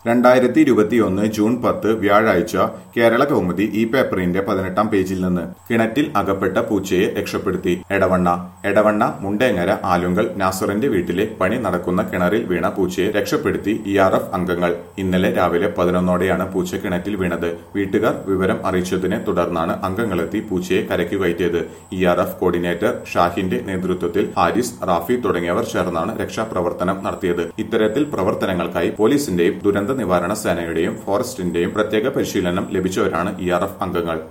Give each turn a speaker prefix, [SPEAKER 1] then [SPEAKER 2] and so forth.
[SPEAKER 1] രണ്ടായിരത്തി ഇരുപത്തിയൊന്ന് ജൂൺ പത്ത് വ്യാഴാഴ്ച കേരള കൗമുദി ഈ പേപ്പറിന്റെ പതിനെട്ടാം പേജിൽ നിന്ന് കിണറ്റിൽ അകപ്പെട്ട പൂച്ചയെ രക്ഷപ്പെടുത്തി എടവണ്ണ എടവണ്ണ മുണ്ടേങ്ങര ആലുങ്കൽ നാസറിന്റെ വീട്ടിലെ പണി നടക്കുന്ന കിണറിൽ വീണ പൂച്ചയെ രക്ഷപ്പെടുത്തി ഇ ആർ എഫ് അംഗങ്ങൾ ഇന്നലെ രാവിലെ പതിനൊന്നോടെയാണ് പൂച്ച കിണറ്റിൽ വീണത് വീട്ടുകാർ വിവരം അറിയിച്ചതിനെ തുടർന്നാണ് അംഗങ്ങളെത്തി പൂച്ചയെ കരയ്ക്കു കയറ്റിയത് ഇ ആർ എഫ് കോർഡിനേറ്റർ ഷാഹിന്റെ നേതൃത്വത്തിൽ ഹാരിസ് റാഫി തുടങ്ങിയവർ ചേർന്നാണ് രക്ഷാപ്രവർത്തനം നടത്തിയത് ഇത്തരത്തിൽ പ്രവർത്തനങ്ങൾക്കായി പോലീസിന്റെയും ദുരന്ത നിവാരണ സേനയുടെയും ഫോറസ്റ്റിന്റെയും പ്രത്യേക പരിശീലനം ലഭിച്ചവരാണ് ഇ ആർ എഫ് അംഗങ്ങൾ